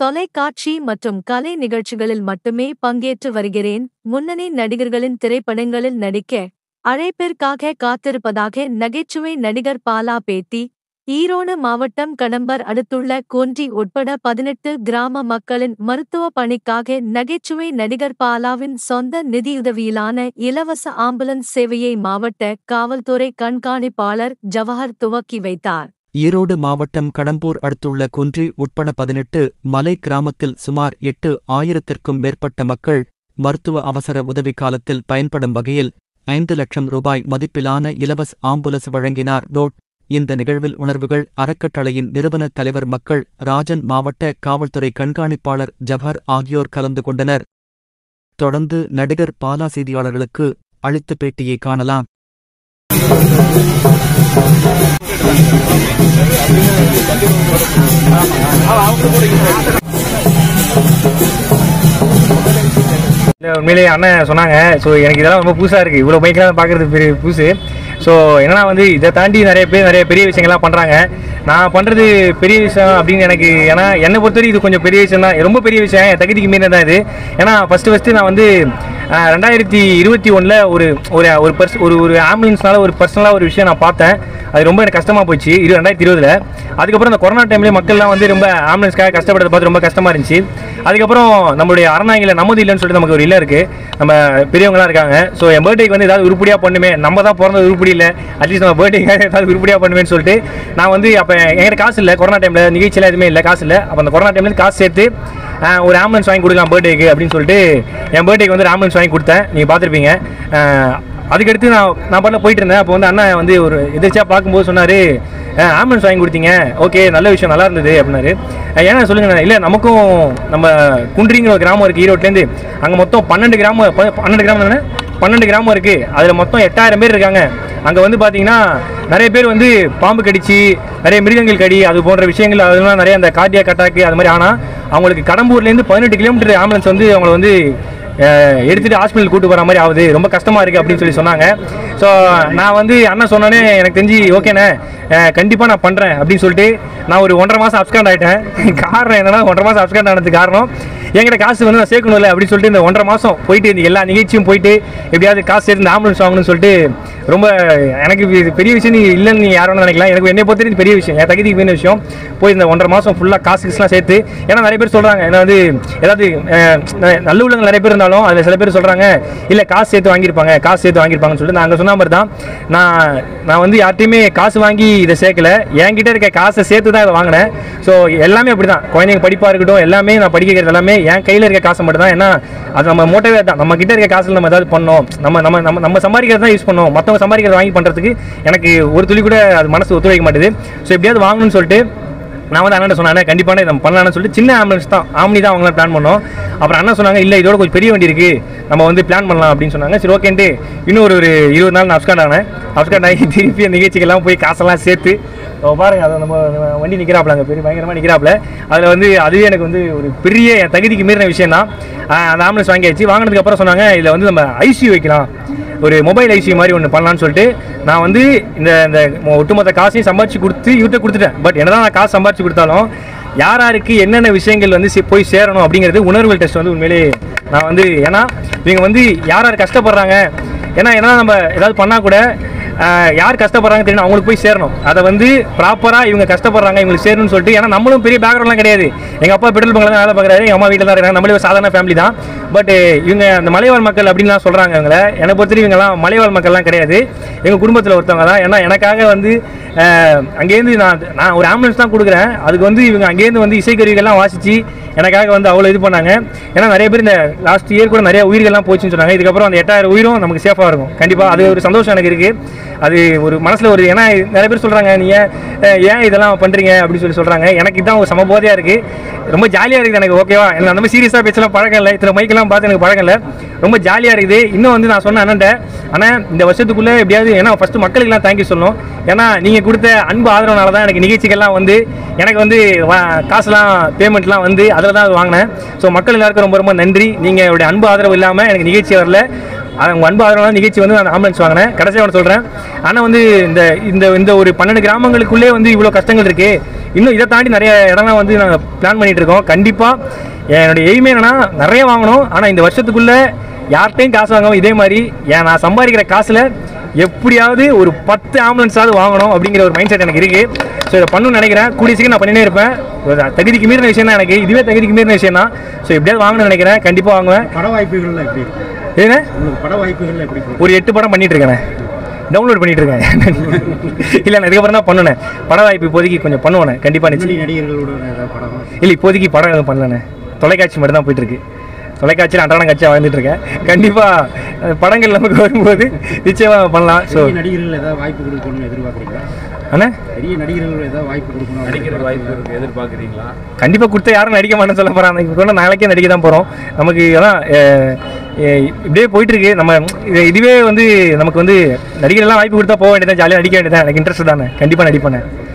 தொலைக்காட்சி மற்றும் கலை நிகழ்ச்சிகளில் மட்டுமே பங்கேற்று வருகிறேன் முன்னணி நடிகர்களின் திரைப்படங்களில் நடிக்க அழைப்பிற்காக காத்திருப்பதாக நகைச்சுவை நடிகர் பாலா பேட்டி ஈரோடு மாவட்டம் கடம்பர் அடுத்துள்ள கோன்றி உட்பட பதினெட்டு கிராம மக்களின் மருத்துவ பணிக்காக நகைச்சுவை நடிகர் பாலாவின் சொந்த நிதியுதவியிலான இலவச ஆம்புலன்ஸ் சேவையை மாவட்ட காவல்துறை கண்காணிப்பாளர் ஜவஹர் துவக்கி வைத்தார் ஈரோடு மாவட்டம் கடம்பூர் அடுத்துள்ள குன்றி உட்பட பதினெட்டு மலை கிராமத்தில் சுமார் எட்டு ஆயிரத்திற்கும் மேற்பட்ட மக்கள் மருத்துவ அவசர உதவி காலத்தில் பயன்படும் வகையில் ஐந்து லட்சம் ரூபாய் மதிப்பிலான இலவச ஆம்புலன்ஸ் வழங்கினார் டோட் இந்த நிகழ்வில் உணர்வுகள் அறக்கட்டளையின் நிறுவன தலைவர் மக்கள் ராஜன் மாவட்ட காவல்துறை கண்காணிப்பாளர் ஜவஹர் ஆகியோர் கலந்து கொண்டனர் தொடர்ந்து நடிகர் பாலா செய்தியாளர்களுக்கு அளித்த பேட்டியை காணலாம் இல்லை உண்மையிலேயே அண்ணன் சொன்னாங்க ஸோ எனக்கு இதெல்லாம் ரொம்ப புதுசாக இருக்குது இவ்வளோ பைக்கெலாம் பார்க்குறது பெரிய புதுசு ஸோ என்னன்னா வந்து இதை தாண்டி நிறைய பேர் நிறைய பெரிய விஷயங்கள்லாம் பண்ணுறாங்க நான் பண்ணுறது பெரிய விஷயம் அப்படின்னு எனக்கு ஏன்னா என்னை பொறுத்தவரை இது கொஞ்சம் பெரிய விஷயம் தான் ரொம்ப பெரிய விஷயம் என் தகுதிக்கு மீறினது தான் இது ஏன்னா ஃபஸ்ட்டு ஃபஸ்ட்டு நான் வந்து ஆஹ், ரெண்டாயிரத்தி இருபத்தி ஒன்றில் ஒரு ஒரு ஒரு பர்ஸ் ஒரு ஒரு ஆம்புலன்ஸ்னால ஒரு பர்சனலாக ஒரு விஷயம் நான் பார்த்தேன் அது ரொம்ப எனக்கு கஷ்டமாக போச்சு இரு ரெண்டாயிரத்தி இருபதில் அதுக்கப்புறம் இந்த கொரோனா டைம்லேயே மக்கள்லாம் வந்து ரொம்ப ஆம்புலன்ஸ்க்காக கஷ்டப்படுறத பார்த்து ரொம்ப கஷ்டமாக இருந்துச்சு அதுக்கப்புறம் நம்மளுடைய அறநாயில நமது இல்லைன்னு சொல்லிட்டு நமக்கு ஒரு இல்லை இருக்குது நம்ம பெரியவங்களாம் இருக்காங்க ஸோ என் பர்த்டேக்கு வந்து ஏதாவது உருப்படியாக பண்ணுமே நம்ம தான் பிறந்தது உருப்படி இல்லை அட்லீஸ்ட் நம்ம பர்த்டேக்காக ஏதாவது உருப்படியாக பண்ணுவேன்னு சொல்லிட்டு நான் வந்து அப்போ என்கிட்ட காசு இல்லை கொரோனா டைமில் நிகழ்ச்சியில் எதுவுமே இல்லை காசு இல்லை அப்போ அந்த கொரோனா டைம்லேருந்து காசு சேர்த்து ஆஹ், ஒரு ஆம்புலன்ஸ் வாங்கி கொடுக்கலாம் பர்த்டேக்கு அப்படின்னு சொல்லிட்டு என் பர்த்டேக்கு வந்து ஒரு ஆம்புலன்ஸ் வாங்கி கொடுத்தேன் நீங்கள் பார்த்துருப்பீங்க அதுக்கடுத்து நான் நான் பாட்டில் போயிட்டு இருந்தேன் அப்போ வந்து அண்ணன் வந்து ஒரு எதிர்ச்சியாக பார்க்கும்போது சொன்னார் ஆம்புலன்ஸ் வாங்கி கொடுத்தீங்க ஓகே நல்ல விஷயம் நல்லா இருந்தது அப்படின்னாரு அஹ், ஏன்னா சொல்லுங்க இல்லை நமக்கும் நம்ம குன்றிங்கிற ஒரு கிராமம் இருக்குது ஈரோட்லேருந்து அங்கே மொத்தம் பன்னெண்டு கிராமம் ப- பன்னெண்டு கிராமம் தானே பன்னெண்டு கிராமம் இருக்குது அதில் மொத்தம் எட்டாயிரம் பேர் இருக்காங்க அங்கே வந்து பார்த்தீங்கன்னா நிறைய பேர் வந்து பாம்பு கடிச்சு நிறைய மிருகங்கள் கடி அது போன்ற விஷயங்கள் அதெல்லாம் நிறைய அந்த கார்டியா அட்டாக்கு அது மாதிரி ஆனால் அவங்களுக்கு கடம்பூர்லேருந்து பதினெட்டு கிலோமீட்டர் ஆம்புலன்ஸ் வந்து அவங்களை வந்து அஹ், எடுத்துட்டு ஹாஸ்பிட்டல் கூட்டு போகிற மாதிரி ஆகுது ரொம்ப கஷ்டமாக இருக்குது அப்படின்னு சொல்லி சொன்னாங்க ஸோ நான் வந்து அண்ணன் சொன்னோன்னே எனக்கு தெரிஞ்சு ஓகேண்ணே கண்டிப்பாக நான் பண்ணுறேன் அப்படின்னு சொல்லிட்டு நான் ஒரு ஒன்றரை மாதம் அப்ஸ்காண்ட் ஆகிட்டேன் காரணம் என்னன்னா ஒன்றரை மாதம் அப்ஸ்காண்ட் ஆனதுக்கு காரணம் என்கிட்ட காசு வந்து நான் சேர்க்கணும்ல அப்படின்னு சொல்லிட்டு இந்த ஒன்றரை மாதம் போயிட்டு இந்த எல்லா நிகழ்ச்சியும் போயிட்டு எப்படியாவது காசு சேர்த்து இந்த ஆம்புலன்ஸ் வாங்கணும்னு சொல்லிட்டு ரொம்ப எனக்கு இது பெரிய விஷயம் நீ இல்லைன்னு நீ யாரும் நினைக்கலாம் எனக்கு என்னை பொறுத்த வரைக்கும் பெரிய விஷயம் என் தகுதிக்கு வேண்டிய விஷயம் போய் இந்த ஒன்றரை மாதம் ஃபுல்லாக காசு கிசுலாம் சேர்த்து ஏன்னா நிறைய பேர் சொல்கிறாங்க ஏன்னா வந்து ஏதாவது அஹ், ந- நல்ல உள்ளவங்க நிறைய பேர் இருந்தாலும் அதில் சில பேர் சொல்கிறாங்க இல்லை காசு சேர்த்து வாங்கியிருப்பாங்க காசு சேர்த்து வாங்கியிருப்பாங்கன்னு சொல்லிட்டு நான் அங்கே சொன்ன மாதிரி தான் நான் நான் வந்து யார்ட்டையுமே காசு வாங்கி இதை சேர்க்கல என்கிட்ட இருக்க காசை சேர்த்து தான் இதை வாங்கினேன் ஸோ எல்லாமே அப்படி தான் குழந்தைங்க படிப்பாக இருக்கட்டும் எல்லாமே நான் படிக்க வைக்கிறது எல்லாமே என் கையில் இருக்க காசை மட்டும் தான் ஏன்னா அது நம்ம மோட்டவே தான் நம்ம கிட்ட இருக்க காசில் நம்ம ஏதாவது பண்ணோம் நம்ம நம்ம நம்ம நம்ம சம்பாதிக்கிறது தான் யூஸ் பண்ணோம் மற்றவங்க சம்பாதிக்கிறத வாங்கி பண்ணுறதுக்கு எனக்கு ஒரு துளி கூட அது மனசு ஒத்துழைக்க மாட்டேது ஸோ எப்படியாவது வாங்கணும்னு சொல்லிட்டு நான் வந்து அண்ணன் சொன்னேன் அண்ணா, கண்டிப்பான இதை நம்ம பண்ணலாம்னு சொல்லிட்டு சின்ன ஆம்புலன்ஸ் தான் ஆம்னி தான் அவங்களாம் பிளான் பண்ணோம் அப்புறம் அண்ணா சொன்னாங்க இல்லை இதோட கொஞ்சம் பெரிய வண்டி இருக்குது நம்ம வந்து பிளான் பண்ணலாம் அப்படின்னு சொன்னாங்க சரி ஓகேன்ட்டு இன்னும் ஒரு ஒரு இருபது நாள் நான் அப்ஸ்காண்ட் ஆனேன் அப்ஸ்காண்ட் ஆகி திருப்பி அந்த நிகழ்ச்சிக்கெல்லாம் போய் காசெல்லாம் சேர்த்து இப்போ பாருங்க அதை நம்ம நம்ம வண்டி நிற்கிறாப்புல அங்கே பெரிய பயங்கரமாக நிற்கிறாப்புல அதில் வந்து அதுவே எனக்கு வந்து ஒரு பெரிய என் தகுதிக்கு மீறின விஷயம் தான் அந்த ஆம்புலன்ஸ் வாங்கியாச்சு வாங்கினதுக்கு அப்புறம் சொன்னாங்க இதில் வந்து நம்ம ஐசியூ வைக்கலாம் ஒரு மொபைல் ஐசியூ மாதிரி ஒன்று பண்ணலான்னு சொல்லிட்டு நான் வந்து இந்த இந்த ஒட்டுமொத்த காசையும் சம்பாரிச்சு கொடுத்து இவர்கிட்ட கொடுத்துட்டேன் பட் என்னதான் நான் காசு சம்பாரிச்சு கொடுத்தாலும் யார் யாருக்கு என்னென்ன விஷயங்கள் வந்து சே- போய் சேரணும் அப்படிங்கிறது உணர்வு டெஸ்ட் வந்து உண்மையிலே நான் வந்து ஏன்னா இவங்க வந்து யார் யார் கஷ்டப்படுறாங்க ஏன்னா என்ன நம்ம ஏதாவது பண்ணால் கூட ஆஹ், யார் கஷ்டப்படுறாங்க தெரியும் அவங்களுக்கு போய் சேரணும் அதை வந்து ப்ராப்பராக இவங்க கஷ்டப்படுறாங்க இவங்களுக்கு சேரணும்னு சொல்லிட்டு ஏன்னா நம்மளும் பெரிய பேக்ரவுண்ட்லாம் கிடையாது எங்கள் அப்பா பெட்ரோல் பங்கில் தான் வேலை பார்க்குறாரு எங்கள் அம்மா வீட்டில் தான் இருக்காங்க நம்மளே ஒரு சாதாரண ஃபேமிலி தான் பட் இவங்க அந்த மலைவாழ் மக்கள் அப்படின்லாம் சொல்கிறாங்க இவங்களை என்னை பொறுத்தவரை இவங்கெல்லாம் மலைவாழ் மக்கள்லாம் கிடையாது எங்கள் குடும்பத்தில் ஒருத்தவங்க தான் ஏன்னா எனக்காக வந்து ஆஹ், அங்கேருந்து நான் நான் ஒரு ஆம்புலன்ஸ் தான் கொடுக்குறேன் அதுக்கு வந்து இவங்க அங்கேருந்து வந்து இசைக்கருவிகள்லாம் வாசித்து எனக்காக வந்து அவ்வளோ இது பண்ணாங்க ஏன்னா நிறைய பேர் இந்த லாஸ்ட் இயர் கூட நிறைய உயிர்கள்லாம் போச்சுன்னு சொன்னாங்க இதுக்கப்புறம் அந்த எட்டாயிரம் உயிரும் நமக்கு சேஃபாக இருக்கும் கண்டிப்பாக அது ஒரு சந்தோஷம் எனக்கு இருக்குது அது ஒரு மனசில் ஒரு ஏன்னா நிறைய பேர் சொல்கிறாங்க நீ ஏன் அஹ், ஏன் இதெல்லாம் பண்ணுறீங்க அப்படின்னு சொல்லி சொல்கிறாங்க எனக்கு இதான் ஒரு சமபோதையாக இருக்குது ரொம்ப ஜாலியாக இருக்குது எனக்கு ஓகேவா எனக்கு அந்த மாதிரி சீரியஸாக பேசலாம் பழக்கம் இல்லை இத்தனை மைக்கெல்லாம் பார்த்து எனக்கு பழக்கம் இல்லை ரொம்ப ஜாலியாக இருக்குது இன்னும் வந்து நான் சொன்ன அண்ணன்ட்ட ஆனால் இந்த வருஷத்துக்குள்ளே எப்படியாவது ஏன்னா ஃபஸ்ட்டு மக்களுக்கெல்லாம் தேங்க்யூ சொல்லணும் ஏன்னா நீங்கள் கொடுத்த அன்பு ஆதரவுனால தான் எனக்கு நிகழ்ச்சிகள்லாம் வந்து எனக்கு வந்து வா- காசுலாம் பேமெண்ட்லாம் வந்து அதில் தான் அது வாங்கினேன் ஸோ மக்கள் எல்லாருக்கும் ரொம்ப ரொம்ப நன்றி நீங்கள் அன்பு ஆதரவு இல்லாமல் எனக்கு நிகழ்ச்சி வரல அது உங்கள் அன்பு ஆதரவான நிகழ்ச்சி வந்து நான் ஆம்புலன்ஸ் வாங்கினேன் கடைசியாக ஒன்று சொல்கிறேன் ஆனால் வந்து இந்த இந்த இந்த ஒரு பன்னெண்டு கிராமங்களுக்குள்ளே வந்து இவ்வளோ கஷ்டங்கள் இருக்குது இன்னும் இதை தாண்டி நிறைய இடம்லாம் வந்து நாங்கள் பிளான் பண்ணிட்டு இருக்கோம் கண்டிப்பாக என்னுடைய எய்மே என்னன்னா நிறைய வாங்கணும் ஆனால் இந்த வருஷத்துக்குள்ளே யார்கிட்டையும் காசு வாங்காம இதே மாதிரி ஏன் நான் சம்பாதிக்கிற காசில் எப்படியாவது ஒரு பத்து ஆம்புலன்ஸாவது வாங்கணும் அப்படிங்கிற ஒரு மைண்ட் செட் எனக்கு இருக்குது ஸோ இதை பண்ணணும்னு நினைக்கிறேன் கூடிய சீக்கிரம் நான் பண்ணினே இருப்பேன் ஒரு தகுதிக்கு மீறின விஷயம் தான் எனக்கு இதுவே தகுதிக்கு மீறின விஷயம் தான் ஸோ எப்படியாவது வாங்கணும்னு நினைக்கிறேன் கண்டிப்பாக வாங்குவேன் பட வாய்ப்புகள்லாம் எப்படி இருக்கு ஏன்னா உங்களுக்கு பட வாய்ப்புகள்லாம் எப்படி இருக்கு ஒரு எட்டு படம் பண்ணிட்டு இருக்கேன் டவுன்லோட் பண்ணிட்டு இருக்கேன் இல்லை நான் இதுக்கப்புறம் தான் பண்ணுனேன் பட வாய்ப்பு இப்போதைக்கு கொஞ்சம் பண்ணுவேன் கண்டிப்பாக நிச்சயம் முன்னணி நடிகர்களோட ஏதாவது படம் இல்லை இப்போதைக்கு படம் எதுவும் பண்ணலண்ணே தொலைக்காட்சி மட்டும் தான் போயிட்டு இருக்கு தொலைக்காட்சியில் அன்றாட காட்சியாக வாழ்ந்துட்டு இருக்கேன் கண்டிப்பாக படங்கள் நமக்கு வரும்போது நிச்சயமாக பண்ணலாம் ஸோ பெரிய நடிகர்கள் ஏதாவது வாய்ப்பு கொடுக்கணும்னு எதிர்பார்க்குறீங்களா அண்ணா பெரிய நடிகர்கள் ஏதாவது வாய்ப்பு கொடுக்கணும் நடிக்கிற வாய்ப்பு இருக்கு எதிர்பார்க்குறீங்களா கண்டிப்பாக கொடுத்த யாரும் நடிக்க மாட்டேன்னு சொல்ல போகிறாங்க இப்போ கூட நாளைக்கே நடிக்க தான் போகிறோம் நமக்கு அதான் அஹ், அஹ், இப்படியே போயிட்டு இருக்கு நம்ம இது இதுவே வந்து நமக்கு வந்து நடிகரெல்லாம் வாய்ப்பு கொடுத்தா போக வேண்டியதான் ஜாலியாக நடிக்க வேண்டியதான் எனக்கு இன்ட்ரெஸ்ட் தானே கண்டிப்பாக நடிப்பேன்